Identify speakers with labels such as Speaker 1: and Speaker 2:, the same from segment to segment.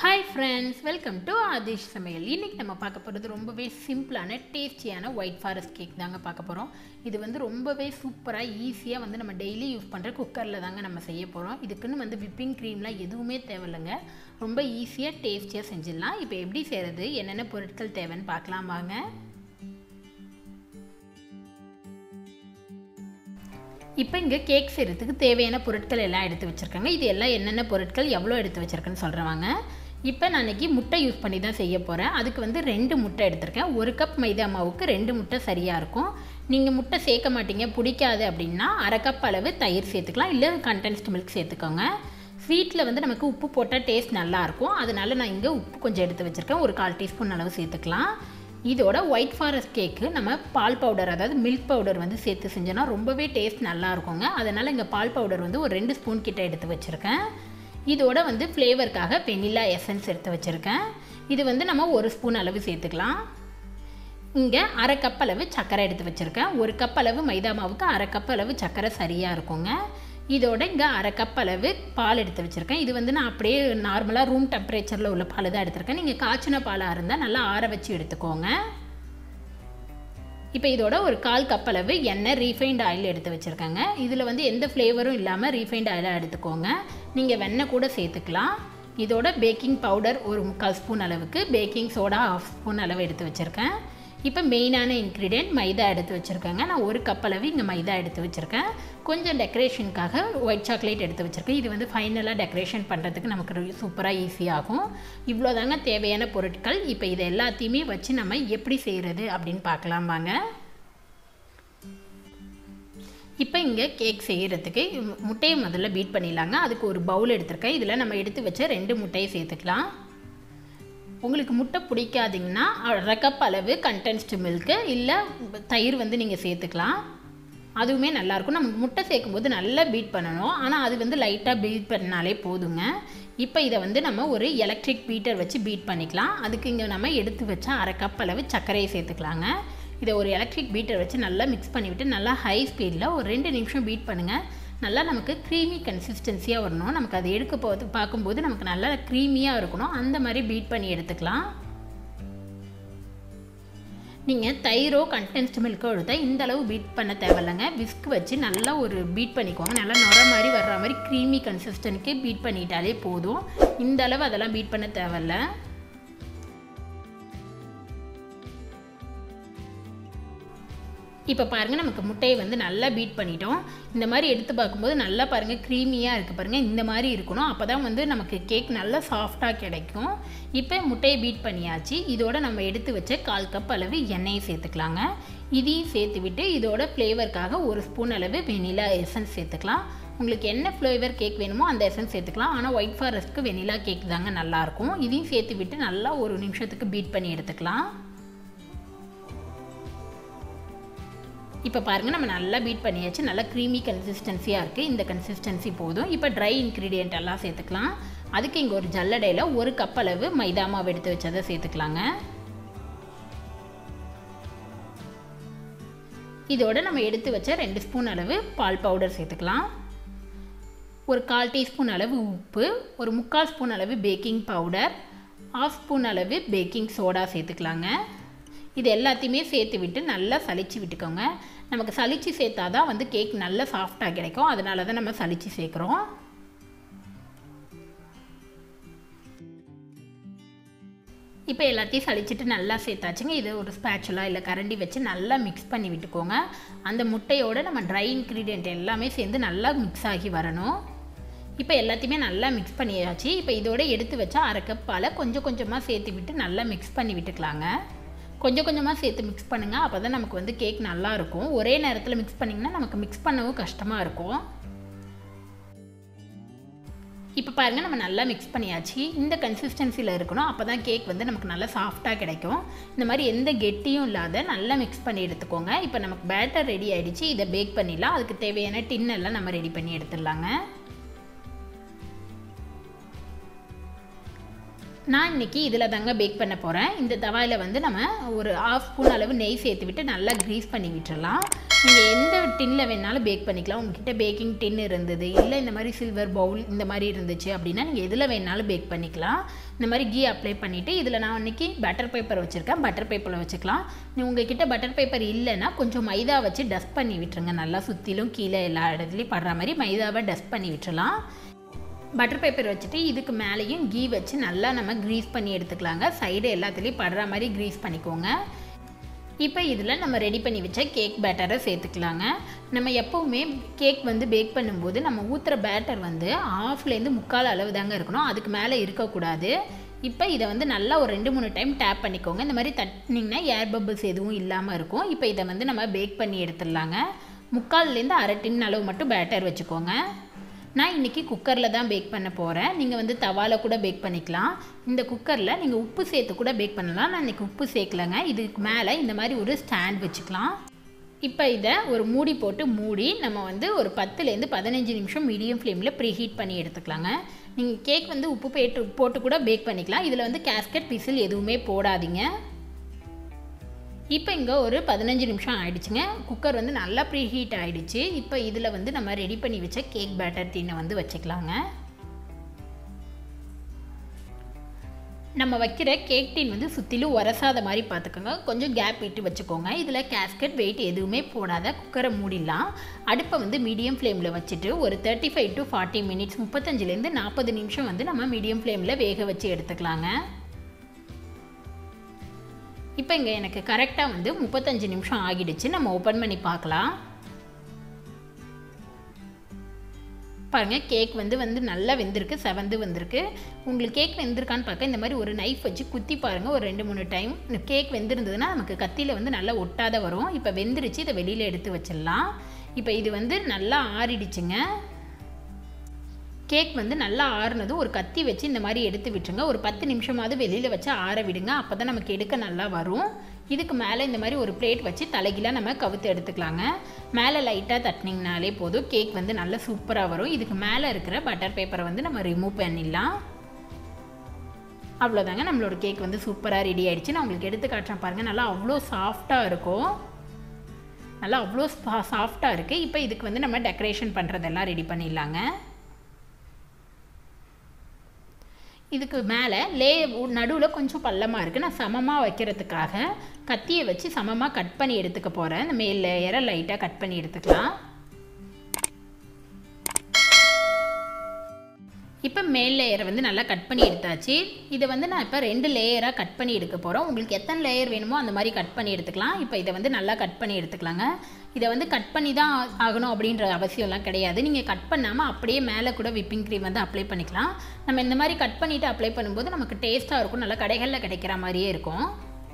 Speaker 1: hi friends welcome to Aadhish சமையல் இன்றைக்கி நம்ம பார்க்க போகிறது ரொம்பவே சிம்பிளான டேஸ்டியான ஒயிட் ஃபாரஸ்ட் கேக் தாங்க பார்க்க போகிறோம் இது வந்து ரொம்பவே சூப்பராக ஈஸியாக வந்து நம்ம டெய்லி யூஸ் பண்ணுற குக்கரில் தாங்க நம்ம செய்ய போகிறோம் இதுக்குன்னு வந்து விப்பிங் க்ரீம்லாம் எதுவுமே தேவையில்லைங்க ரொம்ப ஈஸியாக டேஸ்டியாக செஞ்சிடலாம் இப்போ எப்படி செய்கிறது என்னென்ன பொருட்கள் தேவைன்னு பார்க்கலாம் வாங்க இப்போ இங்கே கேக் செய்கிறதுக்கு தேவையான பொருட்கள் எல்லாம் எடுத்து வச்சுருக்காங்க இது எல்லாம் என்னென்ன பொருட்கள் எவ்வளோ எடுத்து வச்சுருக்கேன்னு சொல்கிறவாங்க இப்போ நான் இன்றைக்கி முட்டை யூஸ் பண்ணி தான் செய்ய போகிறேன் அதுக்கு வந்து ரெண்டு முட்டை எடுத்திருக்கேன் ஒரு கப் மைதா மாவுக்கு ரெண்டு முட்டை சரியாக இருக்கும் நீங்கள் முட்டை சேர்க்க மாட்டீங்க பிடிக்காது அப்படின்னா அரை கப் அளவு தயிர் சேர்த்துக்கலாம் இல்லை கண்டென்ஸ்ட் மில்க் சேர்த்துக்கோங்க ஸ்வீட்டில் வந்து நமக்கு உப்பு போட்டால் டேஸ்ட் நல்லாயிருக்கும் அதனால நான் இங்கே உப்பு கொஞ்சம் எடுத்து வச்சுருக்கேன் ஒரு கால் டீஸ்பூன் அளவு சேர்த்துக்கலாம் இதோட ஒயிட் ஃபாரஸ்ட் கேக்கு நம்ம பால் பவுடர் அதாவது மில்க் பவுடர் வந்து சேர்த்து செஞ்சோன்னா ரொம்பவே டேஸ்ட் நல்லா இருக்குங்க அதனால் இங்கே பால் பவுடர் வந்து ஒரு ரெண்டு ஸ்பூன் கிட்ட எடுத்து வச்சுருக்கேன் இதோட வந்து ஃப்ளேவருக்காக வெனிலா எசன்ஸ் எடுத்து வச்சுருக்கேன் இது வந்து நம்ம ஒரு ஸ்பூன் அளவு சேர்த்துக்கலாம் இங்கே அரை கப் அளவு சர்க்கரை எடுத்து வச்சுருக்கேன் ஒரு கப் அளவு மைதா மாவுக்கு அரை கப் அளவு சர்க்கரை சரியாக இருக்குங்க இதோட இங்கே அரை கப் அளவு பால் எடுத்து வச்சுருக்கேன் இது வந்து நான் அப்படியே நார்மலாக ரூம் டெம்பரேச்சரில் உள்ள பால் தான் எடுத்திருக்கேன் நீங்கள் காய்ச்சின பாலாக இருந்தால் நல்லா ஆற வச்சு எடுத்துக்கோங்க இப்போ இதோட ஒரு கால் கப் அளவு எண்ணெய் ரீஃபைண்ட் ஆயில் எடுத்து வச்சுருக்கேங்க இதில் வந்து எந்த ஃப்ளேவரும் இல்லாமல் ரீஃபைண்ட் ஆயிலாக எடுத்துக்கோங்க நீங்கள் வெண்ணெய் கூட சேர்த்துக்கலாம் இதோட பேக்கிங் பவுடர் ஒரு முக்கால் ஸ்பூன் அளவுக்கு பேக்கிங் சோடா ஹாஃப் ஸ்பூன் அளவு எடுத்து வச்சுருக்கேன் இப்போ மெயினான இன்க்ரீடியன்ட் மைதா எடுத்து வச்சுருக்கேங்க நான் ஒரு கப் அளவு இங்கே மைதா எடுத்து வச்சுருக்கேன் கொஞ்சம் டெக்கரேஷனுக்காக ஒயிட் சாக்லேட் எடுத்து வச்சுருக்கேன் இது வந்து ஃபைனலாக டெக்கரேஷன் பண்ணுறதுக்கு நமக்கு சூப்பராக ஈஸியாகும் இவ்வளோ தாங்க தேவையான பொருட்கள் இப்போ இதை எல்லாத்தையுமே வச்சு நம்ம எப்படி செய்கிறது அப்படின்னு பார்க்கலாம் வாங்க இப்போ இங்கே கேக் செய்கிறதுக்கு முட்டையை முதல்ல பீட் பண்ணிடலாங்க அதுக்கு ஒரு பவுல் எடுத்திருக்கேன் இதில் நம்ம எடுத்து வச்ச ரெண்டு முட்டையை சேர்த்துக்கலாம் உங்களுக்கு முட்டை பிடிக்காதிங்கன்னா அரை கப் அளவு கண்டென்ஸ்டு மில்க்கு இல்லை தயிர் வந்து நீங்கள் சேர்த்துக்கலாம் அதுவுமே நல்லாயிருக்கும் நமக்கு முட்டை சேர்க்கும்போது நல்லா பீட் பண்ணணும் ஆனால் அது வந்து லைட்டாக பீட் பண்ணாலே போதுங்க இப்போ இதை வந்து நம்ம ஒரு எலக்ட்ரிக் பீட்டர் வச்சு பீட் பண்ணிக்கலாம் அதுக்கு இங்கே நம்ம எடுத்து வச்சா அரை கப் அளவு சர்க்கரையை சேர்த்துக்கலாங்க இதை ஒரு எலக்ட்ரிக் பீட்டர் வச்சு நல்லா மிக்ஸ் பண்ணிவிட்டு நல்லா ஹை ஸ்பீடில் ஒரு ரெண்டு நிமிஷம் பீட் பண்ணுங்கள் நல்லா நமக்கு க்ரீமி கன்சிஸ்டன்சியாக வரணும் நமக்கு அதை எடுக்க போது பார்க்கும்போது நமக்கு நல்லா க்ரீமியாக இருக்கணும் அந்த மாதிரி பீட் பண்ணி எடுத்துக்கலாம் நீங்கள் தயிரோ கண்டென்ஸ்ட் மில்க்கோ எடுத்தால் இந்த அளவு பீட் பண்ண தேவையில்லைங்க விஸ்க் வச்சு நல்லா ஒரு பீட் பண்ணிக்கோங்க நல்லா நுர மாதிரி வர்ற மாதிரி க்ரீமி கன்சிஸ்டன்ட்க்கு பீட் பண்ணிட்டாலே போதும் இந்த அளவு அதெல்லாம் பீட் பண்ண தேவையில்ல இப்போ பாருங்கள் நமக்கு முட்டையை வந்து நல்லா பீட் பண்ணிட்டோம் இந்த மாதிரி எடுத்து பார்க்கும்போது நல்லா பாருங்கள் க்ரீமியாக இருக்குது பாருங்கள் இந்த மாதிரி இருக்கணும் அப்போ தான் வந்து நமக்கு கேக் நல்லா சாஃப்டாக கிடைக்கும் இப்போ முட்டையை பீட் பண்ணியாச்சு இதோட நம்ம எடுத்து வச்ச கால் கப் அளவு எண்ணெயை சேர்த்துக்கலாங்க இதையும் சேர்த்து விட்டு இதோட ஃப்ளேவருக்காக ஒரு ஸ்பூன் அளவு வெனிலா எசன்ஸ் சேர்த்துக்கலாம் உங்களுக்கு என்ன ஃப்ளேவர் கேக் வேணுமோ அந்த எசன்ஸ் சேர்த்துக்கலாம் ஆனால் ஒயிட் ஃபாரஸ்ட்க்கு வெனிலா கேக் தாங்க நல்லாயிருக்கும் இதையும் சேர்த்து விட்டு நல்லா ஒரு நிமிஷத்துக்கு பீட் பண்ணி எடுத்துக்கலாம் இப்போ பாருங்கள் நம்ம நல்லா பீட் பண்ணியாச்சு நல்லா க்ரீமி கன்சிஸ்டன்சியாக இருக்குது இந்த கன்சிஸ்டன்சி போதும் இப்போ ட்ரை இன்க்ரீடியண்ட் எல்லாம் சேர்த்துக்கலாம் அதுக்கு இங்கே ஒரு ஜல்லடையில் ஒரு கப் அளவு மைதா மாவு எடுத்து வச்சதை சேர்த்துக்கலாங்க இதோட நம்ம எடுத்து வச்ச ரெண்டு ஸ்பூன் அளவு பால் பவுடர் சேர்த்துக்கலாம் ஒரு கால் டீஸ்பூன் அளவு உப்பு ஒரு முக்கால் ஸ்பூன் அளவு பேக்கிங் பவுடர் ஆஃப் ஸ்பூன் அளவு பேக்கிங் சோடா சேர்த்துக்கலாங்க இது எல்லாத்தையுமே சேர்த்து விட்டு நல்லா சளிச்சு விட்டுக்கோங்க நமக்கு சளிச்சு சேர்த்தா தான் வந்து கேக் நல்லா சாஃப்டாக கிடைக்கும் அதனால தான் நம்ம சளிச்சு சேர்க்குறோம் இப்போ எல்லாத்தையும் சளிச்சிட்டு நல்லா சேர்த்தாச்சுங்க இது ஒரு ஸ்பேச்சுலா இல்லை கரண்டி வச்சு நல்லா மிக்ஸ் பண்ணி விட்டுக்கோங்க அந்த முட்டையோடு நம்ம ட்ரை இன்க்ரீடியண்ட் எல்லாமே சேர்ந்து நல்லா மிக்ஸ் ஆகி வரணும் இப்போ எல்லாத்தையுமே நல்லா மிக்ஸ் பண்ணியாச்சு இப்போ இதோட எடுத்து வச்சா அரை கப் பாலை கொஞ்சம் கொஞ்சமாக சேர்த்து விட்டு நல்லா மிக்ஸ் பண்ணி விட்டுக்கலாங்க கொஞ்சம் கொஞ்சமாக சேர்த்து மிக்ஸ் பண்ணுங்கள் அப்போ தான் நமக்கு வந்து கேக் நல்லாயிருக்கும் ஒரே நேரத்தில் மிக்ஸ் பண்ணிங்கன்னா நமக்கு மிக்ஸ் பண்ணவும் கஷ்டமாக இருக்கும் இப்போ பாருங்கள் நம்ம நல்லா மிக்ஸ் பண்ணியாச்சு இந்த கன்சிஸ்டன்சியில் இருக்கணும் அப்போ தான் கேக் வந்து நமக்கு நல்லா சாஃப்டாக கிடைக்கும் இந்த மாதிரி எந்த கெட்டியும் இல்லாத நல்லா மிக்ஸ் பண்ணி எடுத்துக்கோங்க இப்போ நமக்கு பேட்டர் ரெடி ஆகிடுச்சு இதை பேக் பண்ணிடலாம் அதுக்கு தேவையான டின் எல்லாம் நம்ம ரெடி பண்ணி எடுத்துடலாங்க நான் இன்றைக்கி இதில் தாங்க பேக் பண்ண போகிறேன் இந்த தவாயில் வந்து நம்ம ஒரு ஆஃப் ஸ்பூன் அளவு நெய் சேர்த்து விட்டு நல்லா க்ரீஸ் பண்ணி விட்டுறலாம் நீங்கள் எந்த டின்னில் வேணாலும் பேக் பண்ணிக்கலாம் உங்ககிட்ட பேக்கிங் டின் இருந்தது இல்லை இந்த மாதிரி சில்வர் பவுல் இந்த மாதிரி இருந்துச்சு அப்படின்னா நீங்கள் எதில் வேணாலும் பேக் பண்ணிக்கலாம் இந்த மாதிரி கீ அப்ளை பண்ணிவிட்டு இதில் நான் இன்றைக்கி பட்டர் பேப்பர் வச்சுருக்கேன் பட்டர் பேப்பரில் வச்சுக்கலாம் நீ உங்ககிட்ட பட்டர் பேப்பர் இல்லைன்னா கொஞ்சம் மைதா வச்சு டஸ்ட் பண்ணி விட்டுருங்க நல்லா சுற்றிலும் கீழே எல்லா இடத்துலையும் படுற மாதிரி மைதாவை டஸ்ட் பண்ணி விட்டுறலாம் பட்டர் பேப்பர் வச்சுட்டு இதுக்கு மேலேயும் கீ வச்சு நல்லா நம்ம க்ரீஸ் பண்ணி எடுத்துக்கலாங்க சைடு எல்லாத்துலேயும் படுற மாதிரி க்ரீஸ் பண்ணிக்கோங்க இப்போ இதில் நம்ம ரெடி பண்ணி வச்ச கேக் பேட்டரை சேர்த்துக்கலாங்க நம்ம எப்போவுமே கேக் வந்து பேக் பண்ணும்போது நம்ம ஊற்றுற பேட்டர் வந்து ஆஃப்லேருந்து முக்கால் அளவு தாங்க இருக்கணும் அதுக்கு மேலே இருக்கக்கூடாது இப்போ இதை வந்து நல்லா ஒரு ரெண்டு மூணு டைம் டேப் பண்ணிக்கோங்க இந்த மாதிரி தட்டினீங்கன்னா ஏர் பபிள்ஸ் எதுவும் இல்லாமல் இருக்கும் இப்போ இதை வந்து நம்ம பேக் பண்ணி எடுத்துடலாங்க முக்கால்லேருந்து அரை டின் அளவு மட்டும் பேட்டர் வச்சுக்கோங்க நான் இன்றைக்கி குக்கரில் தான் பேக் பண்ண போகிறேன் நீங்கள் வந்து தவாவில் கூட பேக் பண்ணிக்கலாம் இந்த குக்கரில் நீங்கள் உப்பு சேர்த்து கூட பேக் பண்ணலாம் நான் இன்றைக்கி உப்பு சேர்க்கலைங்க இதுக்கு மேலே இந்த மாதிரி ஒரு ஸ்டாண்ட் வச்சுக்கலாம் இப்போ இதை ஒரு மூடி போட்டு மூடி நம்ம வந்து ஒரு பத்துலேருந்து பதினஞ்சு நிமிஷம் மீடியம் ஃப்ளேமில் ப்ரீ ஹீட் பண்ணி எடுத்துக்கலாங்க நீங்கள் கேக் வந்து உப்பு போட்டு போட்டு கூட பேக் பண்ணிக்கலாம் இதில் வந்து கேஸ்கட் பிசில் எதுவுமே போடாதீங்க இப்போ இங்கே ஒரு பதினஞ்சு நிமிஷம் ஆயிடுச்சுங்க குக்கர் வந்து நல்லா ப்ரீ ஹீட் ஆகிடுச்சு இப்போ இதில் வந்து நம்ம ரெடி பண்ணி வச்ச கேக் பேட்டர் டீனை வந்து வச்சுக்கலாங்க நம்ம வைக்கிற கேக் டீன் வந்து சுற்றிலும் உரசாத மாதிரி பார்த்துக்கோங்க கொஞ்சம் கேப் விட்டு வச்சுக்கோங்க இதில் கேஸ்கட் வெயிட் எதுவுமே போடாத குக்கரை மூடிடலாம் அடுப்பை வந்து மீடியம் ஃப்ளேமில் வச்சுட்டு ஒரு thirty five to forty minutes முப்பத்தஞ்சுலேருந்து நாற்பது நிமிஷம் வந்து நம்ம மீடியம் ஃப்ளேமில் வேக வச்சு எடுத்துக்கலாங்க இப்போ இங்கே எனக்கு கரெக்டாக வந்து முப்பத்தஞ்சு நிமிஷம் ஆகிடுச்சு நம்ம ஓப்பன் பண்ணி பார்க்கலாம் பாருங்கள் கேக் வந்து வந்து நல்லா வெந்திருக்கு செவந்து வந்திருக்கு உங்களுக்கு கேக் வெந்திருக்கான்னு பார்க்க இந்த மாதிரி ஒரு நைஃப் வச்சு குத்தி பாருங்கள் ஒரு ரெண்டு மூணு டைம் இந்த கேக் வெந்திருந்ததுன்னா நமக்கு கத்தியில் வந்து நல்லா ஒட்டாத வரும் இப்போ வெந்துருச்சு இதை வெளியில் எடுத்து வச்சிடலாம் இப்போ இது வந்து நல்லா ஆறிடுச்சுங்க கேக் வந்து நல்லா ஆறுனதும் ஒரு கத்தி வச்சு இந்த மாதிரி எடுத்து விட்டுருங்க ஒரு பத்து நிமிஷமாவது வெளியில் வச்சு ஆற விடுங்க அப்போ தான் நமக்கு எடுக்க நல்லா வரும் இதுக்கு மேலே இந்த மாதிரி ஒரு பிளேட் வச்சு தலைகீழாக நம்ம கவுத்து எடுத்துக்கலாங்க மேலே லைட்டாக தட்டினீங்கனாலே போதும் கேக் வந்து நல்லா சூப்பராக வரும் இதுக்கு மேலே இருக்கிற பட்டர் பேப்பரை வந்து நம்ம ரிமூவ் பண்ணிடலாம் அவ்வளோதாங்க நம்மளோட கேக் வந்து சூப்பராக ரெடி ஆகிடுச்சு நான் உங்களுக்கு எடுத்து காட்டுறேன் பாருங்கள் நல்லா அவ்வளோ சாஃப்டாக இருக்கும் நல்லா அவ்வளோ சாஃப்டாக இருக்குது இப்போ இதுக்கு வந்து நம்ம டெக்கரேஷன் பண்ணுறதெல்லாம் ரெடி பண்ணிடலாங்க இதுக்கு மேலே லே நடுவில் கொஞ்சம் பள்ளமாக இருக்குது நான் சமமாக வைக்கிறதுக்காக கத்தியை வச்சு சமமாக கட் பண்ணி எடுத்துக்க போகிறேன் இந்த மேல் லேயரை லைட்டாக கட் பண்ணி எடுத்துக்கலாம் இப்போ மேல் லேயரை வந்து நல்லா கட் பண்ணி எடுத்தாச்சு இதை வந்து நான் இப்போ ரெண்டு லேயராக கட் பண்ணி எடுக்க போகிறோம் உங்களுக்கு எத்தனை லேயர் வேணுமோ அந்த மாதிரி கட் பண்ணி எடுத்துக்கலாம் இப்போ இதை வந்து நல்லா கட் பண்ணி எடுத்துக்கலாங்க இதை வந்து கட் பண்ணி தான் ஆகணும் அப்படின்ற அவசியம்லாம் கிடையாது நீங்கள் கட் பண்ணாமல் அப்படியே மேலே கூட விப்பிங் க்ரீம் வந்து அப்ளை பண்ணிக்கலாம் நம்ம இந்த மாதிரி கட் பண்ணிவிட்டு அப்ளை பண்ணும்போது நமக்கு டேஸ்ட்டாக இருக்கும் நல்லா கடைகளில் கிடைக்கிற மாதிரியே இருக்கும்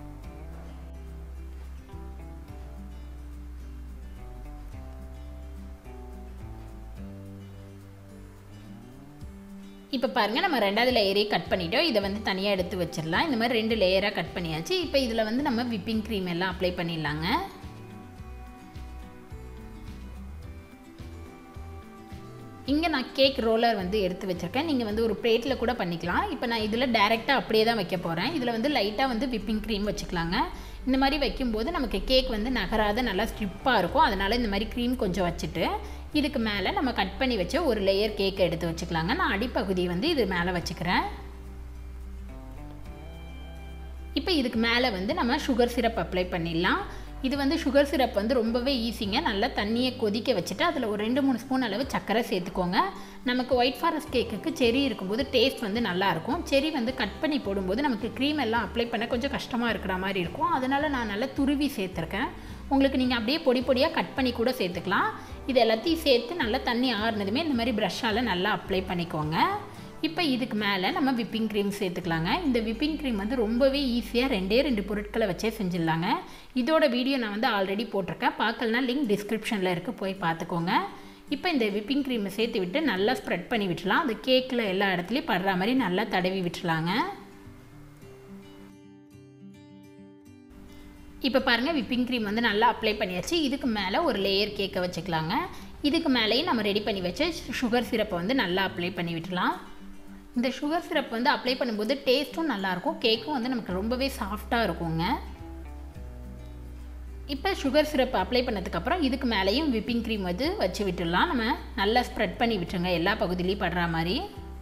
Speaker 1: இப்போ பாருங்கள் நம்ம ரெண்டாவது லேயரே கட் பண்ணிட்டோம் இதை வந்து தனியாக எடுத்து வச்சிடலாம் இந்த மாதிரி ரெண்டு லேயராக கட் பண்ணியாச்சு இப்போ இதில் வந்து நம்ம விப்பிங் க்ரீம் எல்லாம் அப்ளை பண்ணிடலாங்க இங்கே நான் கேக் ரோலர் வந்து எடுத்து வச்சுருக்கேன் நீங்கள் வந்து ஒரு பிளேட்டில் கூட பண்ணிக்கலாம் இப்போ நான் இதில் டேரெக்டாக அப்படியே தான் வைக்க போகிறேன் இதில் வந்து லைட்டாக வந்து விப்பிங் க்ரீம் வச்சுக்கலாங்க இந்த மாதிரி வைக்கும்போது நமக்கு கேக் வந்து நகராத நல்லா ஸ்ட்ரிப்பாக இருக்கும் அதனால் இந்த மாதிரி க்ரீம் கொஞ்சம் வச்சுட்டு இதுக்கு மேலே நம்ம கட் பண்ணி வச்ச ஒரு லேயர் கேக் எடுத்து வச்சுக்கலாங்க நான் அடிப்பகுதியை வந்து இது மேலே வச்சுக்கிறேன் இப்போ இதுக்கு மேலே வந்து நம்ம சுகர் சிரப் அப்ளை பண்ணிடலாம் இது வந்து சுகர் சிரப் வந்து ரொம்பவே ஈஸிங்க நல்லா தண்ணியை கொதிக்க வச்சுட்டு அதில் ஒரு ரெண்டு மூணு ஸ்பூன் அளவு சர்க்கரை சேர்த்துக்கோங்க நமக்கு ஒயிட் ஃபாரஸ்ட் கேக்குக்கு செரி இருக்கும்போது டேஸ்ட் வந்து நல்லாயிருக்கும் செரி வந்து கட் பண்ணி போடும்போது நமக்கு க்ரீம் எல்லாம் அப்ளை பண்ண கொஞ்சம் கஷ்டமாக இருக்கிற மாதிரி இருக்கும் அதனால் நான் நல்லா துருவி சேர்த்துருக்கேன் உங்களுக்கு நீங்கள் அப்படியே பொடி பொடியாக கட் பண்ணி கூட சேர்த்துக்கலாம் இது எல்லாத்தையும் சேர்த்து நல்லா தண்ணி ஆறுனதுமே இந்த மாதிரி ப்ரஷ்ஷால் நல்லா அப்ளை பண்ணிக்கோங்க இப்போ இதுக்கு மேலே நம்ம விப்பிங் க்ரீம் சேர்த்துக்கலாங்க இந்த விப்பிங் க்ரீம் வந்து ரொம்பவே ஈஸியாக ரெண்டே ரெண்டு பொருட்களை வச்சே செஞ்சிடலாங்க இதோட வீடியோ நான் வந்து ஆல்ரெடி போட்டிருக்கேன் பார்க்கலனா லிங்க் டிஸ்கிரிப்ஷனில் இருக்குது போய் பார்த்துக்கோங்க இப்போ இந்த விப்பிங் க்ரீமை சேர்த்து விட்டு நல்லா ஸ்ப்ரெட் பண்ணி விட்டுலாம் அந்த கேக்கில் எல்லா இடத்துலையும் படுற மாதிரி நல்லா தடவி விட்டுலாங்க இப்போ பாருங்கள் விப்பிங் க்ரீம் வந்து நல்லா அப்ளை பண்ணியாச்சு இதுக்கு மேலே ஒரு லேயர் கேக்கை வச்சுக்கலாங்க இதுக்கு மேலேயும் நம்ம ரெடி பண்ணி வச்ச சுகர் சிரப்பை வந்து நல்லா அப்ளை பண்ணி விட்டுலாம் இந்த சுகர் சிரப் வந்து அப்ளை பண்ணும்போது டேஸ்ட்டும் நல்லாயிருக்கும் கேக்கும் வந்து நமக்கு ரொம்பவே சாஃப்டாக இருக்குங்க இப்போ சுகர் சிரப் அப்ளை பண்ணதுக்கப்புறம் இதுக்கு மேலேயும் விப்பிங் க்ரீம் வந்து வச்சு விட்டுடலாம் நம்ம நல்லா ஸ்ப்ரெட் பண்ணி விட்டுருங்க எல்லா பகுதியிலையும் படுற மாதிரி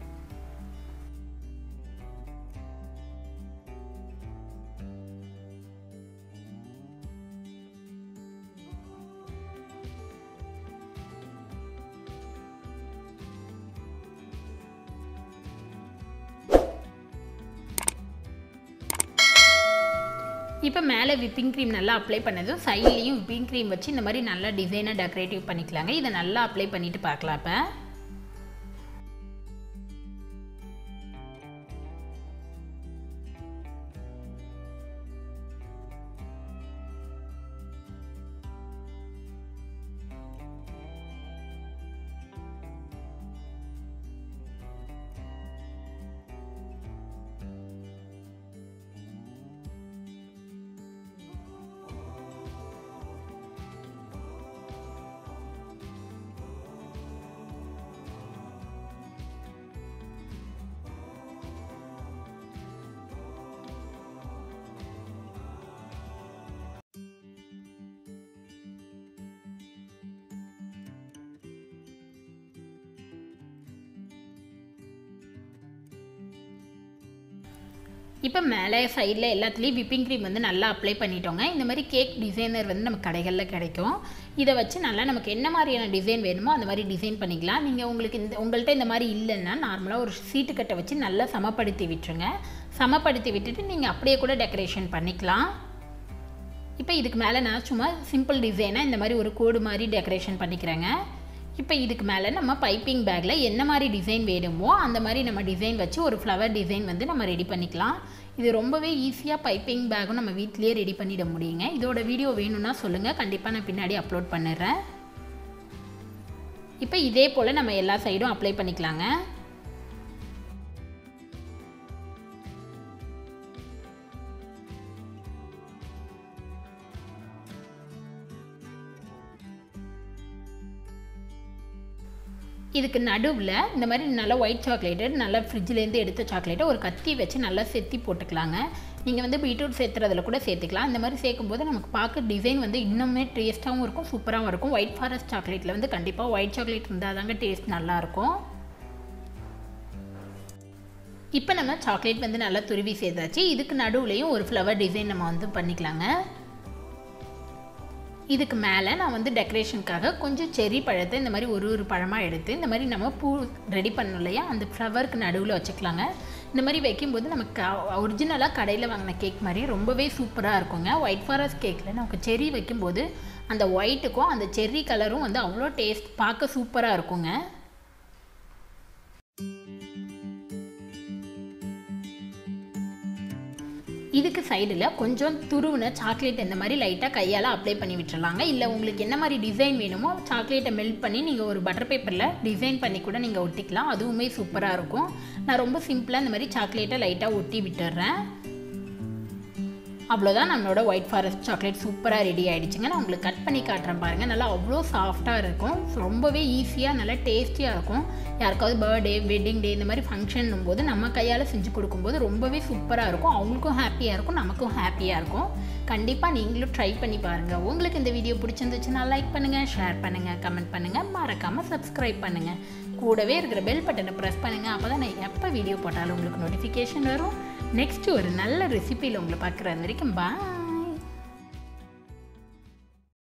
Speaker 1: இப்போ மேலே விப்பிங் க்ரீம் நல்லா அப்ளை பண்ணதும் சைட்லேயும் விப்பிங் க்ரீம் வச்சு இந்த மாதிரி நல்லா டிசைனாக டெக்கரேட்டிவ் பண்ணிக்கலாங்க இதை நல்லா அப்ளை பண்ணிவிட்டு பார்க்கலாம் இப்போ இப்போ மேலே சைடில் எல்லாத்துலேயும் விப்பிங் க்ரீம் வந்து நல்லா அப்ளை பண்ணிட்டோங்க இந்த மாதிரி கேக் டிசைனர் வந்து நம்ம கடைகளில் கிடைக்கும் இதை வச்சு நல்லா நமக்கு என்ன மாதிரியான டிசைன் வேணுமோ அந்த மாதிரி டிசைன் பண்ணிக்கலாம் நீங்கள் உங்களுக்கு இந்த உங்கள்கிட்ட இந்த மாதிரி இல்லைன்னா நார்மலாக ஒரு சீட்டுக்கட்டை வச்சு நல்லா சமப்படுத்தி விட்டுருங்க சமப்படுத்தி விட்டுட்டு நீங்கள் அப்படியே கூட டெக்கரேஷன் பண்ணிக்கலாம் இப்போ இதுக்கு மேலே நான் சும்மா சிம்பிள் டிசைனாக இந்த மாதிரி ஒரு கோடு மாதிரி டெக்கரேஷன் பண்ணிக்கிறேங்க இப்போ இதுக்கு மேலே நம்ம பைப்பிங் பேக்கில் என்ன மாதிரி டிசைன் வேணுமோ அந்த மாதிரி நம்ம டிசைன் வச்சு ஒரு ஃப்ளவர் டிசைன் வந்து நம்ம ரெடி பண்ணிக்கலாம் இது ரொம்பவே ஈஸியாக பைப்பிங் பேக்கும் நம்ம வீட்லேயே ரெடி பண்ணிட முடியுங்க இதோட வீடியோ வேணும்னா சொல்லுங்கள் கண்டிப்பாக நான் பின்னாடி அப்லோட் பண்ணிடுறேன் இப்போ இதே போல் நம்ம எல்லா சைடும் அப்ளை பண்ணிக்கலாங்க இதுக்கு நடுவில் இந்த மாதிரி நல்லா ஒயிட் சாக்லேட்டு நல்லா ஃப்ரிட்ஜிலேருந்து எடுத்த சாக்லேட்டை ஒரு கத்தி வச்சு நல்லா செத்தி போட்டுக்கலாங்க நீங்கள் வந்து பீட்ரூட் சேர்த்துறதுல கூட சேர்த்துக்கலாம் இந்த மாதிரி சேர்க்கும்போது நமக்கு பார்க்க டிசைன் வந்து இன்னுமே டேஸ்ட்டாகவும் இருக்கும் சூப்பராகவும் இருக்கும் ஒயிட் ஃபாரஸ்ட் சாக்லேட்டில் வந்து கண்டிப்பாக ஒயிட் சாக்லேட் இருந்தால் தாங்க டேஸ்ட் நல்லாயிருக்கும் இப்போ நம்ம சாக்லேட் வந்து நல்லா துருவி சேர்த்தாச்சு இதுக்கு நடுவுலையும் ஒரு ஃப்ளவர் டிசைன் நம்ம வந்து பண்ணிக்கலாங்க இதுக்கு மேலே நான் வந்து டெக்கரேஷனுக்காக கொஞ்சம் செரி பழத்தை இந்த மாதிரி ஒரு ஒரு பழமாக எடுத்து இந்த மாதிரி நம்ம பூ ரெடி பண்ணோம் இல்லையா அந்த ஃப்ளவருக்கு நடுவில் வச்சுக்கலாங்க இந்த மாதிரி வைக்கும்போது நமக்கு ஒரிஜினலாக கடையில் வாங்கின கேக் மாதிரி ரொம்பவே சூப்பராக இருக்குங்க ஒயிட் ஃபாரஸ்ட் கேக்கில் நமக்கு செரி வைக்கும்போது அந்த ஒயிட்டுக்கும் அந்த செர்ரி கலரும் வந்து அவ்வளோ டேஸ்ட் பார்க்க சூப்பராக இருக்குங்க இதுக்கு சைடில் கொஞ்சம் துருவின சாக்லேட் இந்த மாதிரி லைட்டாக கையால் அப்ளை பண்ணி விட்டுறலாங்க இல்லை உங்களுக்கு என்ன மாதிரி டிசைன் வேணுமோ சாக்லேட்டை மெல்ட் பண்ணி நீங்கள் ஒரு பட்டர் பேப்பரில் டிசைன் பண்ணி கூட நீங்கள் ஒட்டிக்கலாம் அதுவுமே சூப்பராக இருக்கும் நான் ரொம்ப சிம்பிளாக இந்த மாதிரி சாக்லேட்டை லைட்டாக ஒட்டி விட்டுடுறேன் அவ்வளோதான் நம்மளோட ஒயிட் ஃபாரஸ்ட் சாக்லேட் சூப்பராக ரெடி ஆகிடுச்சுங்க நான் உங்களுக்கு கட் பண்ணி காட்டுறேன் பாருங்கள் நல்லா அவ்வளோ சாஃப்டாக இருக்கும் ரொம்பவே ஈஸியாக நல்லா டேஸ்டியாக இருக்கும் யாருக்காவது பர்த்டே வெட்டிங் டே இந்த மாதிரி ஃபங்க்ஷன் போது நம்ம கையால் செஞ்சு கொடுக்கும்போது ரொம்பவே சூப்பராக இருக்கும் அவங்களுக்கும் ஹாப்பியாக இருக்கும் நமக்கும் ஹாப்பியாக இருக்கும் கண்டிப்பாக நீங்களும் ட்ரை பண்ணி பாருங்கள் உங்களுக்கு இந்த வீடியோ பிடிச்சிருந்துச்சுன்னா லைக் பண்ணுங்கள் ஷேர் பண்ணுங்கள் கமெண்ட் பண்ணுங்கள் மறக்காமல் சப்ஸ்கிரைப் பண்ணுங்கள் கூடவே இருக்கிற பெல் பட்டனை ப்ரெஸ் பண்ணுங்கள் அப்போ தான் நான் எப்போ வீடியோ போட்டாலும் உங்களுக்கு நோட்டிஃபிகேஷன் வரும் நெக்ஸ்ட்டு ஒரு நல்ல ரெசிபியில் உங்களை பார்க்குற வரைக்கும் பா